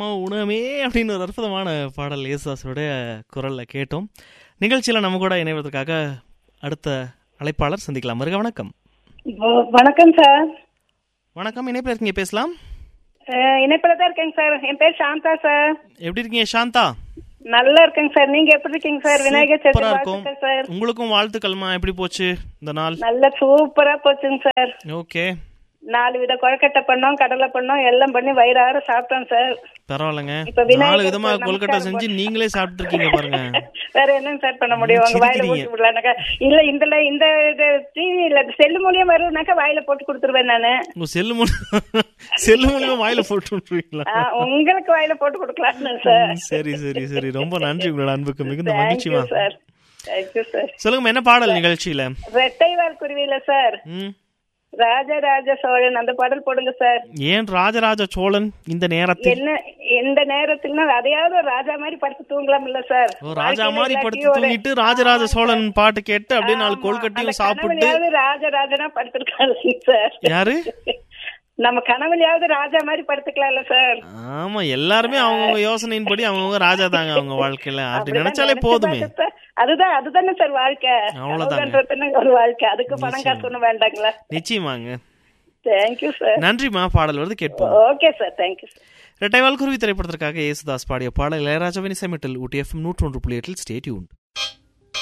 மௌனமே அப்படின்னு ஒரு அற்புதமான பாடல் இயேசுதாஸோடைய குரல்ல கேட்டோம் நிகழ்ச்சியில் நம்ம கூட இணைவதற்காக அடுத்த அழைப்பாளர் சந்திக்கலாம் வருக வணக்கம் வ- வணக்கம் சார் வணக்கம் இணைப்பில் இருக்கீங்க பேசலாம் அஹ், இணைப்புல தான் இருக்கேங்க சார் என் பேர் சாந்தா சார் எப்படி இருக்கீங்க சாந்தா நல்லா இருக்கேங்க சார் நீங்க எப்படி இருக்கீங்க சார் விநாயகர் சதுர்த்தி சூப்பரா இருக்கும் வாழ்த்துக்கள் சார் உங்களுக்கும் வாழ்த்துக்கள்மா எப்படி போச்சு இந்த நாள் நல்ல சூப்பரா போச்சுங்க சார் ஓகே நாலு வித கொழக்கட்டை பண்ணோம் கடலை பண்ணோம் எல்லாம் பண்ணி வயிறார சாப்பிட்டோம் சார் பரவாயில்லைங்க இப்ப விநாயகர் நாலு விதமா சார் கொல்கட்டை நமஸ்காரம் செஞ்சு நீங்களே சாப்பிட்டு இருக்கீங்க பாருங்க வேற என்னங்க சார் பண்ண முடியும் உங்க வாயில சிரிக்கிறீங்க. போட்டு விடலானாக்கா இல்ல இந்த இந்த டிவில செல்லு மூலியம் வருதுனாக்கா வாயில போட்டு கொடுத்துருவேன் நானு உங்க செல்லு மூலம் செல்லு மூலியமா வாயில போட்டு விட்டுருவீங்களா ஆஹ், உங்களுக்கு வாயில போட்டு கொடுக்கலாம்னு சார் சரி சரி சரி ரொம்ப நன்றி உங்களோட அன்புக்கு மிகுந்த தேங்க்யூ மகிழ்ச்சிமா சார் தேங்க்யூ சார் சொல்லுங்க என்ன பாடல் நிகழ்ச்சியில ரெட்டைவால் குருவியில சார் ம் ராஜராஜ சோழன் அந்த பாடல் போடுங்க சார் ஏன் ராஜராஜ சோழன் இந்த நேரத்தில் என்ன எந்த நேரத்துலனா அதையாவது ஒரு ராஜா மாதிரி படுத்து தூங்கலாம் இல்ல சார் ஓ, ராஜா வாழ்க்கையில மாதிரி இல்லாட்டி படுத்து ஒரு- தூங்கிட்டு ராஜராஜ சோழன் பாட்டு கேட்டு அப்படியே நாலு ஆமா, கொல்கட்டையும் அந்த சாப்பிட்டு கனவுலயாவது ராஜராஜனா படுத்திருக்காங்க சார் யாரு நம்ம கனவுலயாவது ராஜா மாதிரி படுத்துக்கலாம்ல சார் ஆமா எல்லாருமே அவங்கவுங்க யோசனையின்படி அவங்கவுங்க ராஜா தாங்க அவங்க வாழ்க்கையில அப்படி அப்படிதான் நினைச்சாலே நினைச்சு போதுமே பார்த்தா- அதுதான் அதுதானே சார் வாழ்க்கை அவ்வளவுதாங்க. கனவுன்றதுன்னு ஒரு வாழ்க்கை அதுக்கு பணம் காசு ஒண்ணும் வேண்டாங்களா நிச்சயமாங்க தேங்க்யூ சார் நன்றிமா பாடல் வருது கேட்போம் okay sir thank you sir Rettaival Kuruvi திரைப்படத்திற்காக இயேசுதாஸ் பாடிய பாடல் இளையராஜாவின் இசைமிட்டில் ஊட்டி எஃப்எம் நூற்றொன்று புள்ளி எட்டில் ஸ்டேட்யூன்